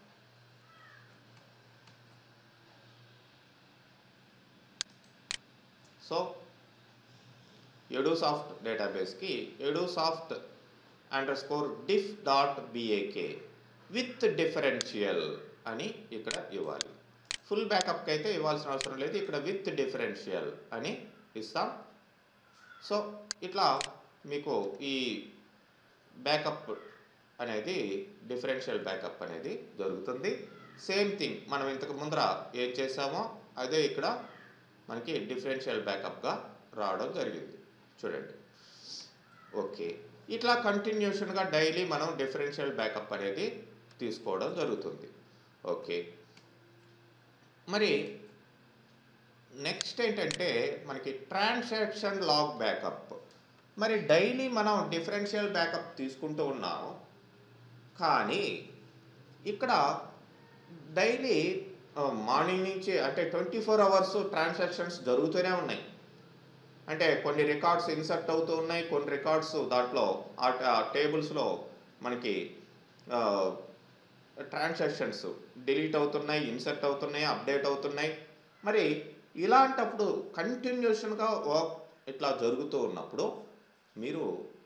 Speaker 1: సో ఎడూసాఫ్ట్ డేటాబేస్కి Edusoft underscore diff dot BAK with differential అని ఇక్కడ ఇవ్వాలి ఫుల్ బ్యాకప్కి అయితే ఇవ్వాల్సిన అవసరం లేదు ఇక్కడ విత్ డిఫరెన్షియల్ అని ఇస్తాం సో ఇట్లా మీకు ఈ బ్యాకప్ అనేది డిఫరెన్షియల్ బ్యాకప్ అనేది జరుగుతుంది సేమ్ థింగ్ మనం ఇంతకు ముందర ఏం చేసామో అదే ఇక్కడ మనకి డిఫరెన్షియల్ బ్యాకప్గా రావడం జరిగింది చూడండి ఓకే ఇట్లా కంటిన్యూషన్గా డైలీ మనం డిఫరెన్షియల్ బ్యాకప్ అనేది తీసుకోవడం జరుగుతుంది ఓకే మరి నెక్స్ట్ ఏంటంటే మనకి ట్రాన్సాక్షన్ లాగ్ బ్యాకప్ మరి డైలీ మనం డిఫరెన్షియల్ బ్యాకప్ తీసుకుంటూ ఉన్నాం కానీ ఇక్కడ డైలీ మార్నింగ్ నుంచి అంటే ట్వంటీ ఫోర్ అవర్స్ ట్రాన్సాక్షన్స్ జరుగుతూనే ఉన్నాయి అంటే కొన్ని రికార్డ్స్ ఇన్సర్ట్ అవుతూ ఉన్నాయి కొన్ని రికార్డ్స్ దాంట్లో ఆ టేబుల్స్లో మనకి ట్రాన్సాక్షన్స్ డిలీట్ అవుతున్నాయి ఇన్సర్ట్ అవుతున్నాయి అప్డేట్ అవుతున్నాయి మరి ఇలాంటప్పుడు కంటిన్యూషన్గా వర్క్ ఇట్లా జరుగుతూ ఉన్నప్పుడు మీరు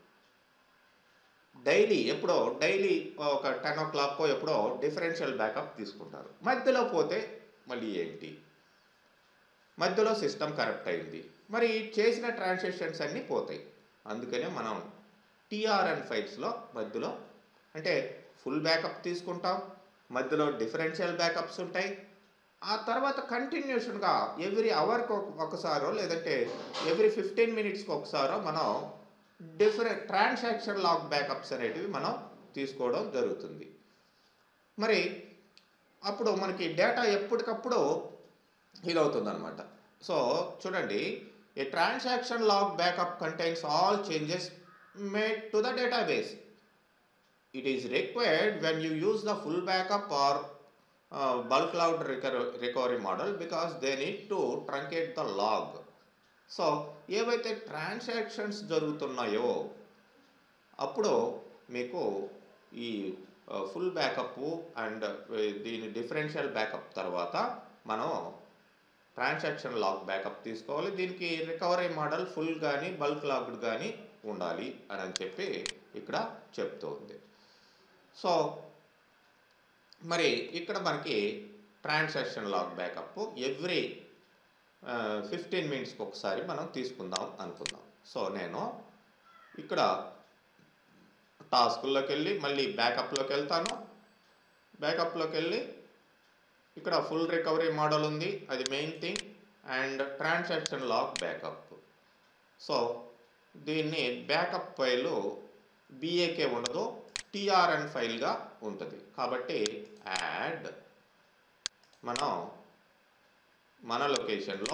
Speaker 1: డైలీ ఎప్పుడో డైలీ ఒక టెన్ ఓ క్లాక్కో ఎప్పుడో డిఫరెన్షియల్ బ్యాకప్ తీసుకుంటారు మధ్యలో పోతే మళ్ళీ ఏంటి మధ్యలో సిస్టమ్ కరెక్ట్ అయింది మరి చేసిన ట్రాన్సాక్షన్స్ అన్నీ పోతాయి అందుకనే మనం టీఆర్ఎన్ ఫైల్స్లో మధ్యలో అంటే ఫుల్ బ్యాకప్ తీసుకుంటాం మధ్యలో డిఫరెన్షియల్ బ్యాకప్స్ ఉంటాయి ఆ తర్వాత కంటిన్యూషన్గా ఎవ్రీ అవర్కి ఒకసారో లేదంటే ఎవ్రీ ఫిఫ్టీన్ మినిట్స్కి ఒకసారో మనం డిఫరెంట్ ట్రాన్సాక్షన్ లాగ్ బ్యాకప్స్ అనేటివి మనం తీసుకోవడం జరుగుతుంది మరి అప్పుడు మనకి డేటా ఎప్పటికప్పుడు ఇదవుతుంది అనమాట సో చూడండి a transaction log backup contains all changes made to the database it is required when you use the full backup or uh, bulk cloud reco- recovery model because they need to truncate the log so ఏవైతే transactions జరుగుతున్నాయో అప్పుడు మీకు ఈ full backup and దీని differential backup తర్వాత మనం transaction log backup తీసుకోవాలి దీనికి రికవరీ మోడల్ ఫుల్ కానీ బల్క్ లాగ్డ్ కానీ ఉండాలి అని అని చెప్పి ఇక్కడ చెప్తోంది సో మరి ఇక్కడ మనకి transaction log backup every fifteen మినిట్స్కి ఒకసారి మనం తీసుకుందాం అనుకుందాం సో నేను ఇక్కడ టాస్కుల్లోకి వెళ్ళి మళ్ళీ బ్యాకప్లోకి వెళ్తాను బ్యాకప్లోకి వెళ్ళి ఇక్కడ ఫుల్ రికవరీ మోడల్ ఉంది అది main thing and transaction log backup so దీన్ని బ్యాకప్ ఫైలు బిఏకే ఉండదు టిఆర్ఎన్ ఫైల్గా ఉంటుంది కాబట్టి యాడ్ మనం మన లొకేషన్లో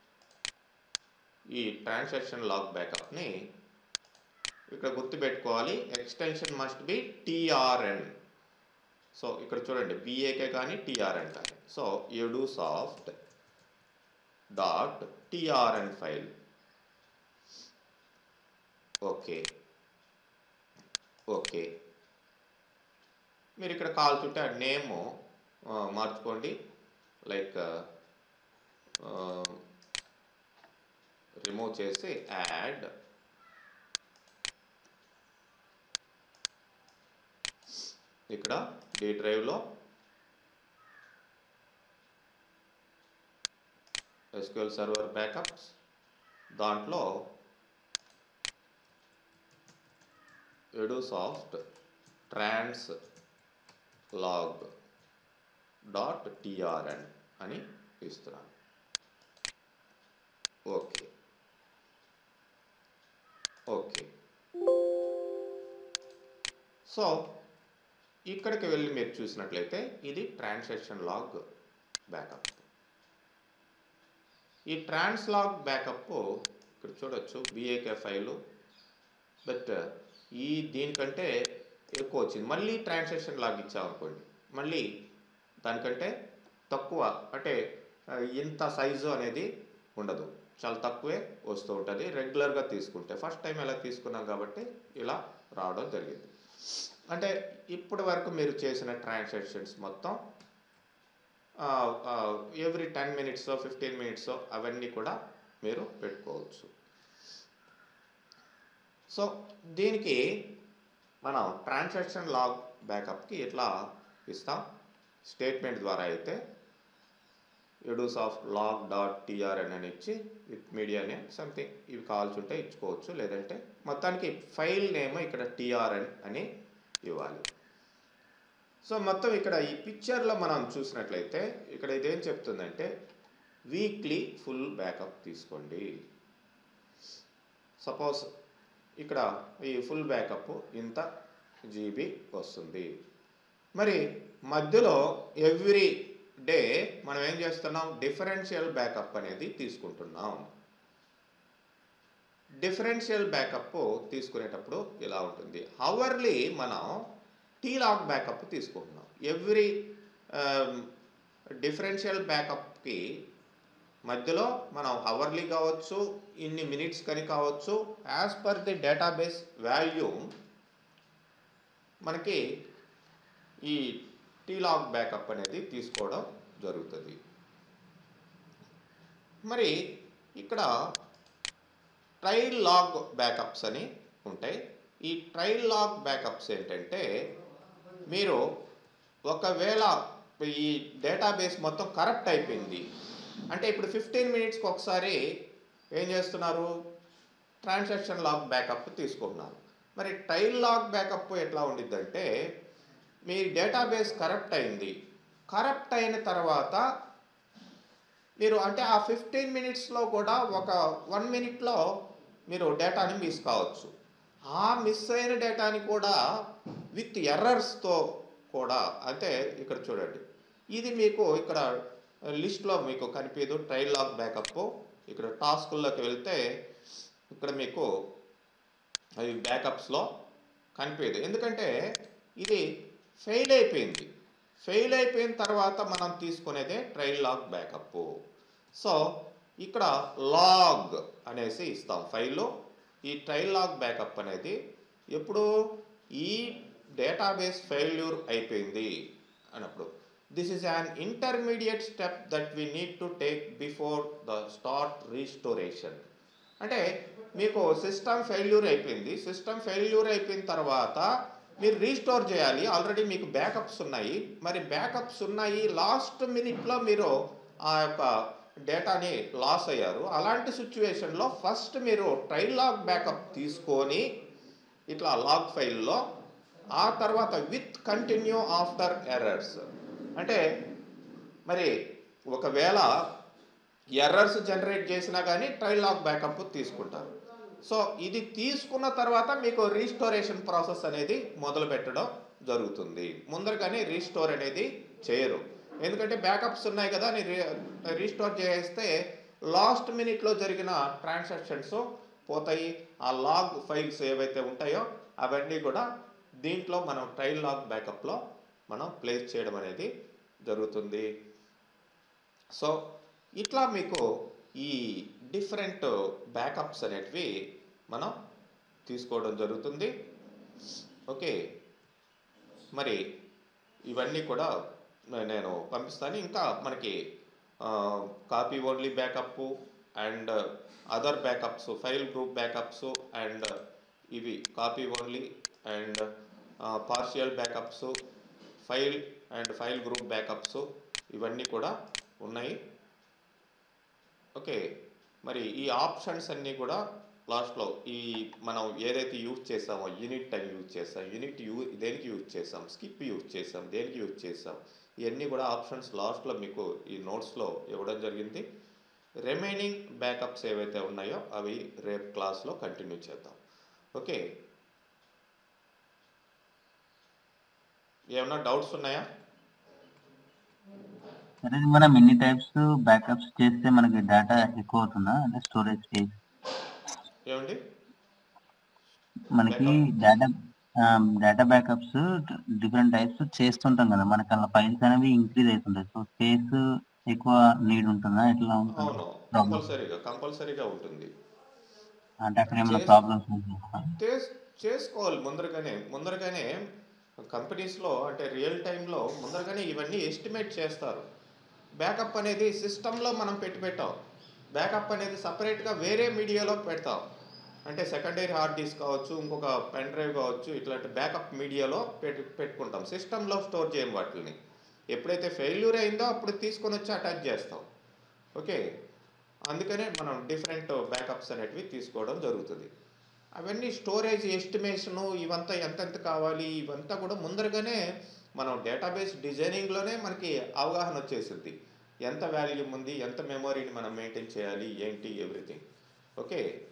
Speaker 1: ఈ ట్రాన్సాక్షన్ లాగ్ బ్యాకప్ని ఇక్కడ గుర్తుపెట్టుకోవాలి extension must be TRN so ఇక్కడ చూడండి బిఏకే కానీ టిఆర్ఎన్ కానీ so Edusoft dot TRN file okay okay మీరు ఇక్కడ కావాల్సింటే ఆ నేము మార్చుకోండి లైక్ రిమూవ్ చేసి యాడ్ ఇక్కడ డి డ్రైవ్లో ఎస్క్యూఎల్ సర్వర్ బ్యాకప్స్ దాంట్లో Edusoft trans log dot TRN అని ఇస్తున్నాను ఓకే ఓకే సో ఇక్కడికి వెళ్ళి మీరు చూసినట్లయితే ఇది ట్రాన్సాక్షన్ లాగ్ బ్యాకప్ ఈ ట్రాన్స్ లాగ్ బ్యాకప్ ఇక్కడ చూడొచ్చు బిఏకే ఫైలు బట్ ఈ దీనికంటే ఎక్కువ వచ్చింది మళ్ళీ ట్రాన్సాక్షన్ లాగ్ ఇచ్చామనుకోండి మళ్ళీ దానికంటే తక్కువ అంటే ఆ, ఇంత సైజు అనేది ఉండదు చాలా తక్కువే వస్తూ ఉంటుంది రెగ్యులర్గా తీసుకుంటే ఫస్ట్ టైం ఎలా తీసుకున్నాం కాబట్టి ఇలా రావడం జరిగింది అంటే ఇప్పటి వరకు మీరు చేసిన ట్రాన్సాక్షన్స్ మొత్తం every ten minutes fifteen minutes అవన్నీ కూడా మీరు పెట్టుకోవచ్చు సో దీనికి మనం ట్రాన్సాక్షన్ లాగ్ బ్యాకప్కి ఎట్లా ఇస్తాం స్టేట్మెంట్ ద్వారా అయితే Edusoft log dot TRN అని ఇచ్చి విత్ మీడియా నేమ్ సంథింగ్ ఇవి కావాల్సి ఉంటే ఇచ్చుకోవచ్చు లేదంటే మొత్తానికి ఫైల్ నేమ్ ఇక్కడ టీఆర్ఎన్ అని ఇవ్వాలి సో మొత్తం ఇక్కడ ఈ పిక్చర్లో మనం చూసినట్లయితే ఇక్కడ ఇదేం చెప్తుందంటే వీక్లీ ఫుల్ బ్యాకప్ తీసుకోండి సపోజ్ ఇక్కడ ఈ ఫుల్ బ్యాకప్ ఇంత జీబీ వస్తుంది మరి మధ్యలో ఎవ్రీ డే మనం ఏం చేస్తున్నాం డిఫరెన్షియల్ బ్యాకప్ అనేది తీసుకుంటున్నాం డిఫరెన్షియల్ బ్యాకప్ తీసుకునేటప్పుడు ఇలా ఉంటుంది అవర్లీ మనం టీ లాగ్ బ్యాకప్ తీసుకుంటున్నాం ఎవ్రీ డిఫరెన్షియల్ బ్యాకప్కి మధ్యలో మనం అవర్లీ కావచ్చు ఇన్ని మినిట్స్ కని కావచ్చు as per the database value మనకి ఈ టీ లాగ్ బ్యాకప్ అనేది తీసుకోవడం జరుగుతుంది మరి ఇక్కడ ట్రైల్ లాగ్ బ్యాకప్స్ అని ఉంటాయి ఈ ట్రైల్ లాగ్ బ్యాకప్స్ ఏంటంటే మీరు ఒకవేళ ఈ డేటాబేస్ మొత్తం కరెక్ట్ అయిపోయింది అంటే ఇప్పుడు ఫిఫ్టీన్ మినిట్స్కి ఒకసారి ఏం చేస్తున్నారు ట్రాన్సాక్షన్ లాగ్ బ్యాకప్ తీసుకుంటున్నారు మరి ట్రైల్ లాగ్ బ్యాకప్ ఎట్లా ఉండిద్దంటే మీ డేటాబేస్ కరప్ట్ అయింది కరప్ట్ అయిన తర్వాత మీరు అంటే ఆ ఫిఫ్టీన్ మినిట్స్లో కూడా ఒక వన్ మినిట్లో మీరు డేటాని మిస్ కావచ్చు ఆ మిస్ అయిన డేటాని కూడా విత్ ఎర్రర్స్తో కూడా అంటే ఇక్కడ చూడండి ఇది మీకు ఇక్కడ లిస్ట్లో మీకు కనిపించదు ట్రైల్ లాగ్ బ్యాకప్ ఇక్కడ టాస్కుల్లోకి వెళ్తే ఇక్కడ మీకు అవి బ్యాకప్స్లో కనిపించదు ఎందుకంటే ఇది ఫెయిల్ అయిపోయింది ఫెయిల్ అయిపోయిన తర్వాత మనం తీసుకునేదే ట్రైల్ లాగ్ బ్యాకప్ సో ఇక్కడ లాగ్ అనేసి ఇస్తాం ఫైల్లో ఈ ట్రైల్ లాగ్ బ్యాకప్ అనేది ఎప్పుడు ఈ డేటాబేస్ ఫెయిల్యూర్ అయిపోయింది అన్నప్పుడు this is an intermediate step that we need to take before the start restoration అంటే మీకు సిస్టమ్ ఫెయిల్యూర్ అయిపోయింది సిస్టమ్ ఫెయిల్యూర్ అయిపోయిన తర్వాత మీరు రీస్టోర్ చేయాలి ఆల్రెడీ మీకు బ్యాకప్స్ ఉన్నాయి మరి బ్యాకప్స్ ఉన్నాయి లాస్ట్ మినిట్లో మీరు ఆ యొక్క డేటాని లాస్ అయ్యారు అలాంటి సిచ్యువేషన్లో ఫస్ట్ మీరు ట్రైల్ లాగ్ బ్యాకప్ తీసుకొని ఇట్లా లాగ్ ఫైల్లో ఆ తర్వాత విత్ కంటిన్యూ ఆఫ్టర్ ఎర్రర్స్ అంటే మరి ఒకవేళ ఎర్రర్స్ జనరేట్ చేసినా కానీ ట్రైల్ లాగ్ బ్యాకప్ తీసుకుంటారు సో ఇది తీసుకున్న తర్వాత మీకు రీస్టోరేషన్ ప్రాసెస్ అనేది మొదలు పెట్టడం జరుగుతుంది ముందరగానే రీస్టోర్ అనేది చేయరు ఎందుకంటే బ్యాకప్స్ ఉన్నాయి కదా అని రీస్టోర్ చేస్తే లాస్ట్ మినిట్లో జరిగిన ట్రాన్సాక్షన్స్ పోతాయి ఆ లాగ్ ఫైల్స్ ఏవైతే ఉంటాయో అవన్నీ కూడా దీంట్లో మనం ట్రైల్ లాగ్ బ్యాకప్లో మనం ప్లేస్ చేయడం అనేది జరుగుతుంది సో ఇట్లా మీకు ఈ డిఫరెంట్ బ్యాకప్స్ అనేటివి మనం తీసుకోవడం జరుగుతుంది ఓకే మరి ఇవన్నీ కూడా నేను పంపిస్తాను ఇంకా మనకి copy only backup and other backups file group backups and ఇవి copy only and partial backups file and file group backups ఇవన్నీ కూడా ఉన్నాయి ఓకే మరి ఈ ఆప్షన్స్ అన్నీ కూడా లాస్ట్లో ఈ మనం ఏదైతే యూజ్ చేసామో యూనిట్ టైం యూజ్ చేసాం యూనిట్ యూ దేనికి యూజ్ చేసాం స్కిప్ యూజ్ చేసాం దేనికి యూజ్ చేసాం ఇవన్నీ కూడా ఆప్షన్స్ లాస్ట్లో మీకు ఈ నోట్స్లో ఇవ్వడం జరిగింది రిమైనింగ్ బ్యాకప్స్ ఏవైతే ఉన్నాయో అవి రేపు క్లాస్లో కంటిన్యూ చేద్దాం ఓకే ఏమన్నా డౌట్స్ ఉన్నాయా
Speaker 3: సరే మనం ఎన్ని టైప్స్ బ్యాకప్స్ చేస్తే మనకి డేటా ఎక్కువ అవుతుందా అంటే స్టోరేజ్ స్పేస్
Speaker 1: ఏమండి
Speaker 3: మనకి data data backups different types చేస్తుంటాం కదా మనకి అలా ఫైల్స్ అనేవి ఇంక్రీజ్ అవుతుంటాయి సో స్పేస్ ఎక్కువ నీడ్ ఉంటుందా ఎట్లా ఉంటుంది
Speaker 1: అవును కంపల్సరీగా కంపల్సరీగా ఉంటుంది
Speaker 3: అంటే అక్కడ ఏమైనా
Speaker 1: చేస్-
Speaker 3: ప్రాబ్లమ్స్
Speaker 1: చేస్- చేసుకోవాలి ముందరగానే ముందరగానే కంపెనీస్లో అంటే రియల్ టైంలో ముందరగానే ఇవన్నీ ఎస్టిమేట్ చేస్తారు బ్యాకప్ అనేది సిస్టంలో మనం పెట్టి పెట్టాం బ్యాకప్ అనేది సపరేట్గా వేరే మీడియాలో పెడతాం అంటే సెకండరీ హార్డ్ డిస్క్ కావచ్చు ఇంకొక పెన్ డ్రైవ్ కావచ్చు ఇట్లాంటి బ్యాకప్ మీడియాలో పెట్టి పెట్టుకుంటాం సిస్టంలో స్టోర్ చేయం వాటిని ఎప్పుడైతే ఫెయిల్యూర్ అయిందో అప్పుడు తీసుకొని వచ్చి అటాచ్ చేస్తాం ఓకే అందుకనే మనం డిఫరెంట్ బ్యాకప్స్ అనేటివి తీసుకోవడం జరుగుతుంది అవన్నీ స్టోరేజ్ ఎస్టిమేషను ఇవంతా ఎంతెంత కావాలి ఇవంతా కూడా ముందరగానే మనం డేటాబేస్ డిజైనింగ్లోనే మనకి అవగాహన వచ్చేసింది ఎంత వాల్యూమ్ ఉంది ఎంత మెమొరీని మనం మెయింటైన్ చేయాలి ఏంటి ఎవ్రీథింగ్ ఓకే